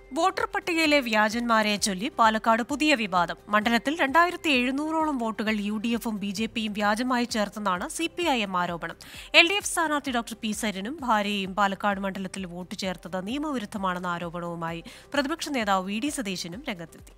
voter പട്ടികയിലെ വ്യാജന്മാരെ ചൊല്ലി പാലക്കാട് പുതിയ വിവാദം മണ്ഡലത്തിൽ രണ്ടായിരത്തി എഴുന്നൂറോളം വോട്ടുകൾ യു ഡി എഫും ബി ജെ പിയും വ്യാജമായി ചേർത്തെന്നാണ് സി പി ഐ എം ആരോപണം എൽ ഡി എഫ് സ്ഥാനാർത്ഥി ഡോക്ടർ പി സരിനും ഭാര്യയും പാലക്കാട് മണ്ഡലത്തിൽ വോട്ട് ചേർത്തത് നിയമവിരുദ്ധമാണെന്ന ആരോപണവുമായി പ്രതിപക്ഷ നേതാവ് വി ഡി സതീശനും രംഗത്തെത്തി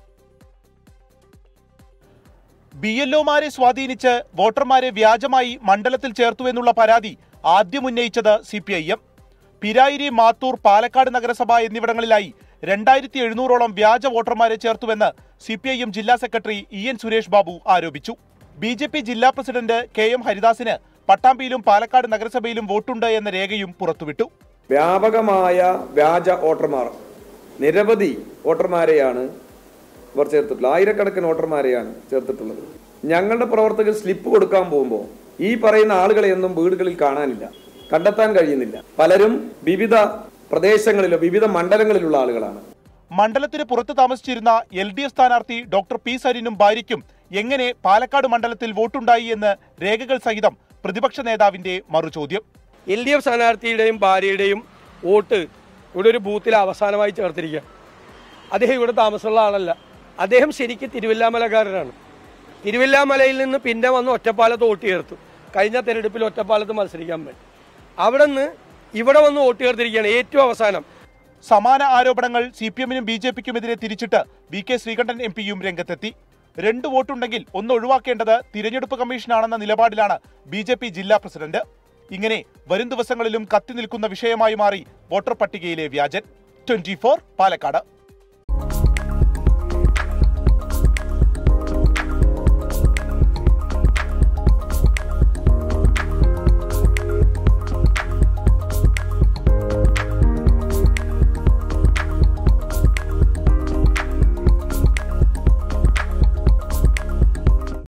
ബി എൽ ഒമാരെ സ്വാധീനിച്ച് വോട്ടർമാരെ വ്യാജമായി മണ്ഡലത്തിൽ ചേർത്തുവെന്നുള്ള പരാതി ആദ്യം ഉന്നയിച്ചത് C P I M Pirayiri Mathur Palakkad നഗരസഭ എന്നിവിടങ്ങളിലായി രണ്ടായിരത്തി എഴുന്നൂറോളം വ്യാജ വോട്ടർമാരെ ചേർത്തുവെന്ന് സി പി ഐ എം ജില്ലാ secretary E N Suresh Babu ആരോപിച്ചു ബി ജെ പി ജില്ലാ പ്രസിഡന്റ് കെ എം ഹരിദാസിന് പട്ടാമ്പിയിലും പാലക്കാട് നഗരസഭയിലും വോട്ടുണ്ട് എന്ന രേഖയും പുറത്തുവിട്ടു വ്യാപകമായ വ്യാജ വോട്ടർമാർ നിരവധി വോട്ടർമാരെയാണ് ഇവർ ചേർത്തിട്ടുള്ളത് ആയിരക്കണക്കിന് വോട്ടർമാരെയാണ് ചേർത്തിട്ടുള്ളത് ഞങ്ങളുടെ പ്രവർത്തകർ സ്ലിപ്പ് കൊടുക്കാൻ പോകുമ്പോൾ ഈ പറയുന്ന ആളുകളെയൊന്നും വീടുകളിൽ കാണാനില്ല കണ്ടെത്താൻ കഴിയുന്നില്ല പലരും വിവിധ പ്രദേശങ്ങളിലോ വിവിധ മണ്ഡലങ്ങളിലുള്ള ആളുകളാണ് മണ്ഡലത്തിന് പുറത്ത് താമസിച്ചിരുന്ന എൽ ഡി എഫ് സ്ഥാനാർത്ഥി ഡോക്ടർ പി സരിനും ഭാര്യയ്ക്കും എങ്ങനെ പാലക്കാട് മണ്ഡലത്തിൽ വോട്ടുണ്ടായി എന്ന് രേഖകൾ സഹിതം പ്രതിപക്ഷ നേതാവിന്റെ മറുചോദ്യം എൽ ഡി എഫ് സ്ഥാനാർത്ഥിയുടെയും ഭാര്യയുടെയും വോട്ട് ഇവിടെ ഒരു ബൂത്തിൽ അവസാനമായി ചേർത്തിരിക്കുക അദ്ദേഹം ഇവിടെ താമസമുള്ള ആളല്ല അദ്ദേഹം ശരിക്കും തിരുവല്ലാമലക്കാരനാണ് തിരുവല്ലാമലയിൽ നിന്ന് പിന്നെ വന്ന് ഒറ്റപ്പാലത്ത് വോട്ട് ചേർത്തു കഴിഞ്ഞ തെരഞ്ഞെടുപ്പിൽ ഒറ്റപ്പാലത്ത് മത്സരിക്കാൻ വേണ്ടി അവിടെ നിന്ന് ഇവിടെ വന്ന് വോട്ട് ചേർത്തിരിക്കുകയാണ് ഏറ്റവും അവസാനം സമാന ആരോപണങ്ങൾ സി പി എമ്മിനും ബി ജെ പിക്കുമെതിരെ തിരിച്ചിട്ട് വി കെ ശ്രീകണ്ഠൻ എം പിയും രംഗത്തെത്തി രണ്ട് വോട്ടുണ്ടെങ്കിൽ ഒന്ന് ഒഴിവാക്കേണ്ടത് തിരഞ്ഞെടുപ്പ് കമ്മീഷനാണെന്ന നിലപാടിലാണ് ബി ജെ പി ജില്ലാ പ്രസിഡന്റ് ഇങ്ങനെ വരും ദിവസങ്ങളിലും കത്തി നിൽക്കുന്ന വിഷയമായി മാറി വോട്ടർ പട്ടികയിലെ വ്യാജൻ ട്വന്റി പാലക്കാട്